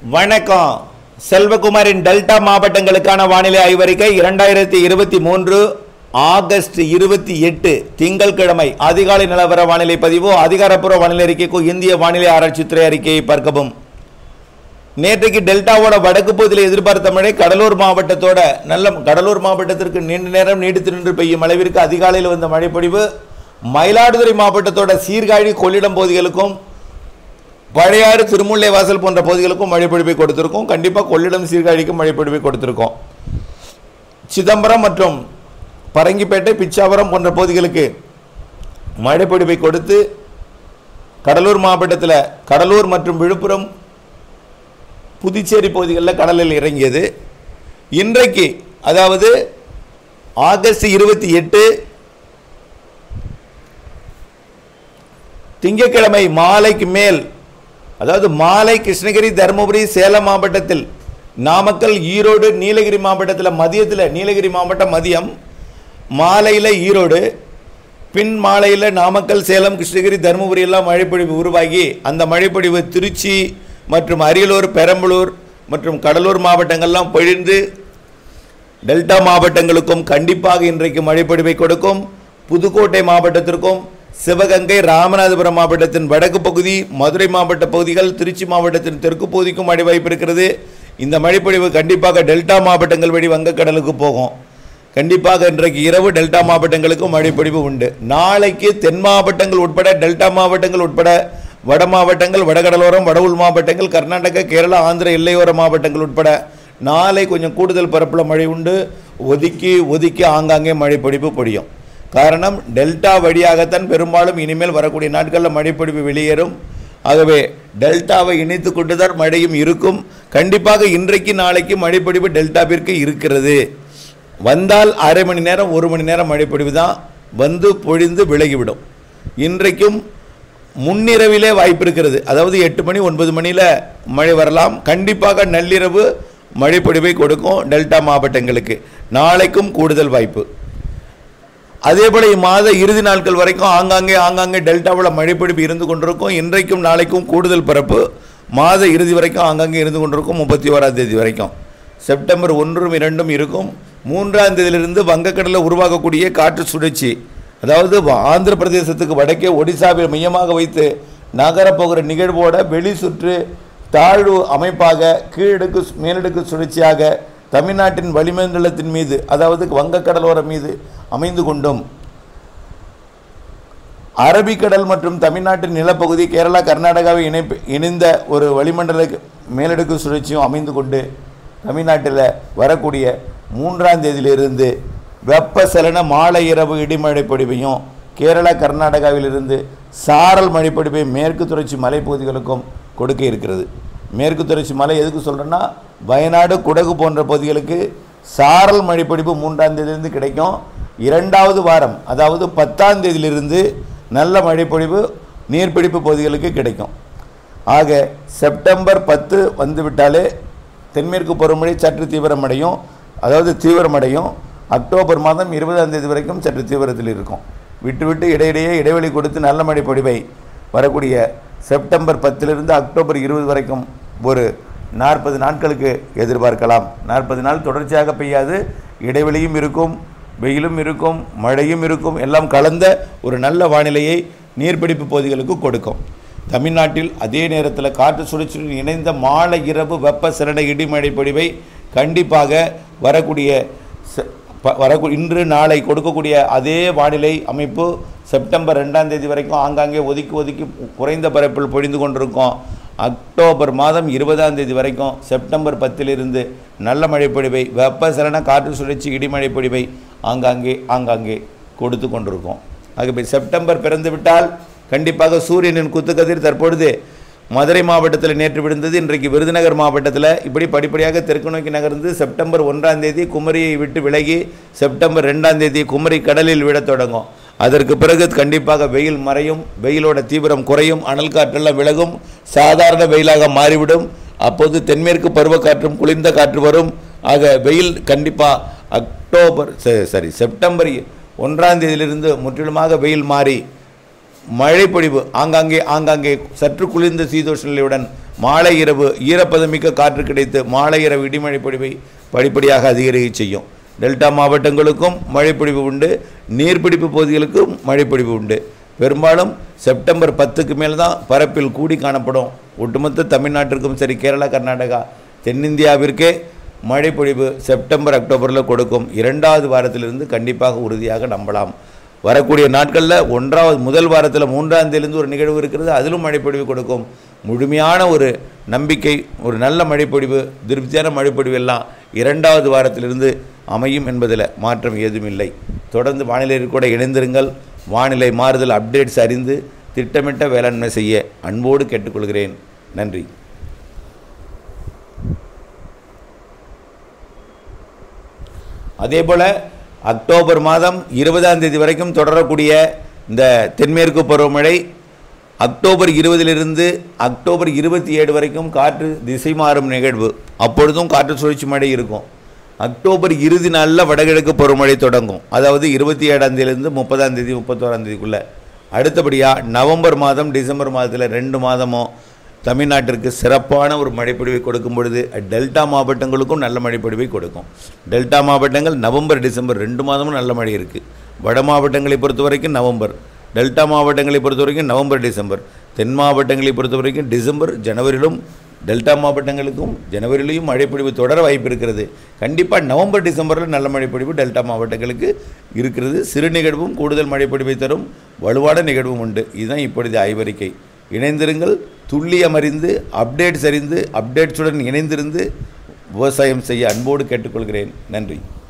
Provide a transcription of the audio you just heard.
வணக்கம் செல்வகுமாரின் டெல்டா மாவட்டங்களுக்கான வானிலை ஆய்வறிக்கை இரண்டாயிரத்தி இருபத்தி மூன்று ஆகஸ்ட் இருபத்தி எட்டு திங்கட்கிழமை அதிகாலை நிலவர வானிலை பதிவு அதிகாரப்பூர்வ வானிலை அறிக்கைக்கு இந்திய வானிலை ஆராய்ச்சித்துறை அறிக்கையை பார்க்கவும் நேற்றைக்கு டெல்டாவோட வடக்கு பகுதியில் எதிர்பார்த்த மழை கடலூர் மாவட்டத்தோட நல்ல கடலூர் மாவட்டத்திற்கு நீண்ட நேரம் நீடித்து நின்று பெய்யும் அளவிற்கு அதிகாலையில் வந்த மழைப்பொழிவு மயிலாடுதுறை மாவட்டத்தோட சீர்காழி கொள்ளிடம் பகுதிகளுக்கும் பழையாறு திருமுல்லை வாசல் போன்ற பகுதிகளுக்கும் மழைப்பொழிவை கொடுத்திருக்கோம் கண்டிப்பாக கொள்ளிடம் சீர்காழிக்கும் மழைப்பொழிவை கொடுத்திருக்கோம் சிதம்பரம் மற்றும் பரங்கிப்பேட்டை பிச்சாவரம் போன்ற பகுதிகளுக்கு மழைப்பொழிவை கொடுத்து கடலூர் மாவட்டத்தில் கடலூர் மற்றும் விழுப்புரம் புதுச்சேரி பகுதிகளில் கடலில் இறங்கியது இன்றைக்கு அதாவது ஆகஸ்ட் இருபத்தி எட்டு திங்கட்கிழமை மாலைக்கு மேல் அதாவது மாலை கிருஷ்ணகிரி தருமபுரி சேலம் மாவட்டத்தில் நாமக்கல் ஈரோடு நீலகிரி மாவட்டத்தில் மதியத்தில் நீலகிரி மாவட்டம் மதியம் மாலையில் ஈரோடு பின் மாலையில் நாமக்கல் சேலம் கிருஷ்ணகிரி தருமபுரி எல்லாம் மழைப்பொழிவு உருவாகி அந்த மழைப்பொழிவு திருச்சி மற்றும் அரியலூர் பெரம்பலூர் மற்றும் கடலூர் மாவட்டங்கள்லாம் பொழிந்து டெல்டா மாவட்டங்களுக்கும் கண்டிப்பாக இன்றைக்கு மழைப்பொழிவை கொடுக்கும் புதுக்கோட்டை மாவட்டத்திற்கும் சிவகங்கை ராமநாதபுரம் மாவட்டத்தின் வடக்கு பகுதி மதுரை மாவட்ட பகுதிகள் திருச்சி மாவட்டத்தின் தெற்கு பகுதிக்கும் மழை வாய்ப்பு இருக்கிறது இந்த மழைப்பொழிவு கண்டிப்பாக டெல்டா மாவட்டங்கள் வழி வங்கக்கடலுக்கு போகும் கண்டிப்பாக இன்றைக்கு இரவு டெல்டா மாவட்டங்களுக்கும் மழைப்பொழிவு உண்டு நாளைக்கு தென் மாவட்டங்கள் உட்பட டெல்டா மாவட்டங்கள் உட்பட வட மாவட்டங்கள் வடகடலோரம் வட உள் மாவட்டங்கள் கர்நாடகா கேரளா ஆந்திர எல்லையோர மாவட்டங்கள் உட்பட நாளை கொஞ்சம் கூடுதல் பரப்பில் மழை உண்டு ஒதுக்கி ஒதுக்கி ஆங்காங்கே மழைப்பொழிவு பொழியும் காரணம் டெல்டா வழியாகத்தான் பெரும்பாலும் இனிமேல் வரக்கூடிய நாட்களில் மழைப்பொழிவு வெளியேறும் ஆகவே டெல்டாவை இணைத்து கொண்டு தான் மழையும் இருக்கும் கண்டிப்பாக இன்றைக்கு நாளைக்கு மழைப்பொழிவு டெல்டாவிற்கு இருக்கிறது வந்தால் அரை மணி நேரம் ஒரு மணி நேரம் மழைப்பொழிவு தான் வந்து பொழிந்து விலகிவிடும் இன்றைக்கும் முன்னிரவிலே வாய்ப்பு இருக்கிறது அதாவது எட்டு மணி ஒன்பது மணியில் மழை வரலாம் கண்டிப்பாக நள்ளிரவு மழைப்பொழிவை கொடுக்கும் டெல்டா மாவட்டங்களுக்கு நாளைக்கும் கூடுதல் வாய்ப்பு அதே போல் இம்மாத இறுதி நாட்கள் வரைக்கும் ஆங்காங்கே ஆங்காங்கே டெல்டாவில் மழைப்பிடிப்பு இருந்து கொண்டிருக்கும் இன்றைக்கும் நாளைக்கும் கூடுதல் பரப்பு மாத இறுதி வரைக்கும் ஆங்காங்கே இருந்து கொண்டிருக்கும் முப்பத்தி ஓராம் தேதி வரைக்கும் செப்டம்பர் ஒன்றும் இரண்டும் இருக்கும் மூன்றாம் தேதியிலிருந்து வங்கக்கடலில் உருவாகக்கூடிய காற்று சுழற்சி அதாவது வ- ஆந்திர பிரதேசத்துக்கு வடக்கே ஒடிசாவில் மையமாக வைத்து நகரப்போகிற நிகழ்வோட வெளி சுற்று தாழ்வு அமைப்பாக கீழடுக்கு சு- மேலடுக்கு சுழற்சியாக தமிழ்நாட்டின் வளிமண்டலத்தின் மீது அதாவது வங்கக்கடலோரம் மீது அமைந்து கொண்டும் அரபிக்கடல் மற்றும் தமிழ்நாட்டின் நிலப்பகுதி கேரளா கர்நாடகாவை இணைப்பு இணைந்த ஒரு வளிமண்டல மேலடுக்கு சுழற்சியும் அமைந்து கொண்டு தமிழ்நாட்டில் வரக்கூடிய மூன்றாம் தேதியிலிருந்து வெப்பசலன மாலை இரவு இடிமழை பொழிவையும் கேரளா கர்நாடகாவிலிருந்து சாரல் மழைப்பொழிவை மேற்கு தொடர்ச்சி மலைப்பகுதிகளுக்கும் கொடுக்க இருக்கிறது மேற்கு தொடர்ச்சி மலை எதுக்கு சொல்கிறேன்னா வயநாடு குடகு போன்ற பகுதிகளுக்கு சாரல் மழைப்பொழிவு மூன்றாம் தேதியிலிருந்து கிடைக்கும் இரண்டாவது வாரம் அதாவது பத்தாம் தேதியிலிருந்து நல்ல மழைப்பொழிவு நீர்பிடிப்பு பகுதிகளுக்கு கிடைக்கும் ஆக செப்டம்பர் பத்து வந்துவிட்டாலே தென்மேற்கு பருவமழை சற்று தீவிரமடையும் அதாவது தீவிரமடையும் அக்டோபர் மாதம் இருபதாம் தேதி வரைக்கும் சற்று தீவிரத்தில் இருக்கும் விட்டு விட்டு இடையிடையே இடைவெளி கொடுத்து நல்ல மழை பொழிவை வரக்கூடிய செப்டம்பர் பத்திலிருந்து அக்டோபர் இருபது வரைக்கும் ஒரு நாற்பது நாட்களுக்கு எதிர்பார்க்கலாம் நாற்பது நாள் தொடர்ச்சியாக பெய்யாது இடைவெளியும் இருக்கும் வெயிலும் இருக்கும் மழையும் இருக்கும் எல்லாம் கலந்த ஒரு நல்ல வானிலையை நீர்பிடிப்பு பகுதிகளுக்கு கொடுக்கும் தமிழ்நாட்டில் அதே நேரத்தில் காற்று சுழற்சியுடன் இணைந்த மாலை இரவு வெப்ப சிறட இடிமழை பொழிவை கண்டிப்பாக வரக்கூடிய செ- ப- வரக்கூ இன்று நாளை கொடுக்கக்கூடிய அதே வானிலை அமைப்பு செப்டம்பர் ரெண்டாம் தேதி வரைக்கும் ஆங்காங்கே ஒதுக்கி ஒதுக்கி குறைந்த பரப்பில் பொழிந்து கொண்டிருக்கோம் அக்டோபர் மாதம் இருபதாம் தேதி வரைக்கும் செப்டம்பர் பத்திலிருந்து நல்ல மழைப்பொழிவை வெப்பசலன காற்று சுழற்சி இடிமழை பொழிவை ஆங்காங்கே ஆங்காங்கே கொடுத்து கொண்டிருக்கோம் ஆகவே செப்டம்பர் பிறந்து விட்டால் கண்டிப்பாக சூரியனின் குத்துக்கதிர் தற்பொழுது மதுரை மாவட்டத்தில் நேற்று விழுந்தது இன்றைக்கு விருதுநகர் மாவட்டத்தில் இப்படி படிப்படியாக தெற்கு நோக்கி நகர்ந்து செப்டம்பர் ஒன்றாம் தேதி குமரியை விட்டு விலகி செப்டம்பர் ரெண்டாம் தேதி குமரி கடலில் விழத் தொடங்கும் அதற்கு பிறகு கண்டிப்பாக வெயில் மறையும் வெயிலோட தீவிரம் குறையும் அனல் காற்றெல்லாம் விலகும் சாதாரண வெயிலாக மாறிவிடும் அப்போது தென்மேற்கு பருவக்காற்றும் குளிர்ந்த காற்று வரும் ஆக வெயில் கண்டிப்பாக அக்டோபர் ச- சரி செப்டம்பர் ஒன்றாம் தேதியிலிருந்து முற்றிலுமாக வெயில் மாறி மழைப்பொழிவு ஆங்காங்கே ஆங்காங்கே சற்று குளிர்ந்த சீதோஷ நிலையுடன் மாலை இரவு ஈரப்பதமிக்க காற்று கிடைத்து மாலை இரவு இடிமழை பொழிவை படிப்படியாக அதிகரிக்க செய்யும் டெல்டா மாவட்டங்களுக்கும் மழைப்பொழிவு உண்டு நீர்பிடிப்பு பகுதிகளுக்கும் மழைப்பொழிவு உண்டு பெரும்பாலும் செப்டம்பர் பத்துக்கு மேல் தான் பரப்பில் கூடி காணப்படும் ஒட்டுமொத்த தமிழ்நாட்டிற்கும் சரி கேரளா கர்நாடகா தென்னிந்தியாவிற்கே மழைப்பொழிவு செப்டம்பர் அக்டோபரில் கொடுக்கும் இரண்டாவது வாரத்திலிருந்து கண்டிப்பாக உறுதியாக நம்பலாம் வரக்கூடிய நாட்களில் ஒன்றாவது முதல் வாரத்தில் மூன்றாம் தேதியிலிருந்து ஒரு நிகழ்வு இருக்கிறது அதிலும் மழைப்பொழிவு கொடுக்கும் முழுமையான ஒரு நம்பிக்கை ஒரு நல்ல மழைப்பொழிவு திருப்தியான மழைப்பொழிவு எல்லாம் இரண்டாவது வாரத்திலிருந்து அமையும் என்பதில் மாற்றம் ஏதுமில்லை தொடர்ந்து வானிலை கூட இணைந்திருங்கள் வானிலை மாறுதல் அப்டேட்ஸ் அறிந்து திட்டமிட்ட வேளாண்மை செய்ய அன்போடு கேட்டுக்கொள்கிறேன் நன்றி அதே போல் அக்டோபர் மாதம் இருபதாம் தேதி வரைக்கும் தொடரக்கூடிய இந்த தென்மேற்கு பருவமழை அக்டோபர் இருபதிலிருந்து அக்டோபர் இருபத்தி ஏழு வரைக்கும் காற்று திசை மாறும் நிகழ்வு அப்பொழுதும் காற்று சுழற்சி மழை இருக்கும் அக்டோபர் இறுதி நாளில் வடகிழக்கு பருவமழை தொடங்கும் அதாவது இருபத்தி ஏழாம் தேதியிலிருந்து முப்பதாம் தேதி முப்பத்தோராம் தேதிக்குள்ளே அடுத்தபடியாக நவம்பர் மாதம் டிசம்பர் மாதத்தில் ரெண்டு மாதமும் தமிழ்நாட்டிற்கு சிறப்பான ஒரு மழைப்பொழிவை கொடுக்கும் பொழுது டெல்டா மாவட்டங்களுக்கும் நல்ல மழைப்பொழிவை கொடுக்கும் டெல்டா மாவட்டங்கள் நவம்பர் டிசம்பர் ரெண்டு மாதமும் நல்ல மழை இருக்குது வட மாவட்டங்களை பொறுத்த வரைக்கும் நவம்பர் டெல்டா மாவட்டங்களை பொறுத்த வரைக்கும் நவம்பர் டிசம்பர் தென் மாவட்டங்களை பொறுத்த வரைக்கும் டிசம்பர் ஜனவரியிலும் டெல்டா மாவட்டங்களுக்கும் ஜனவரியிலையும் மழைப்பொழிவு தொடர வாய்ப்பு இருக்கிறது கண்டிப்பாக நவம்பர் டிசம்பரில் நல்ல மழைப்பொழிவு டெல்டா மாவட்டங்களுக்கு இருக்கிறது சிறு நிகழ்வும் கூடுதல் மழைப்பொழிவை தரும் வலுவான நிகழ்வும் உண்டு இதுதான் இப்பொழுது ஆய்வறிக்கை இணைந்திருங்கள் துல்லியம் அறிந்து அப்டேட்ஸ் அறிந்து அப்டேட்ஸுடன் இணைந்திருந்து விவசாயம் செய்ய அன்போடு கேட்டுக்கொள்கிறேன் நன்றி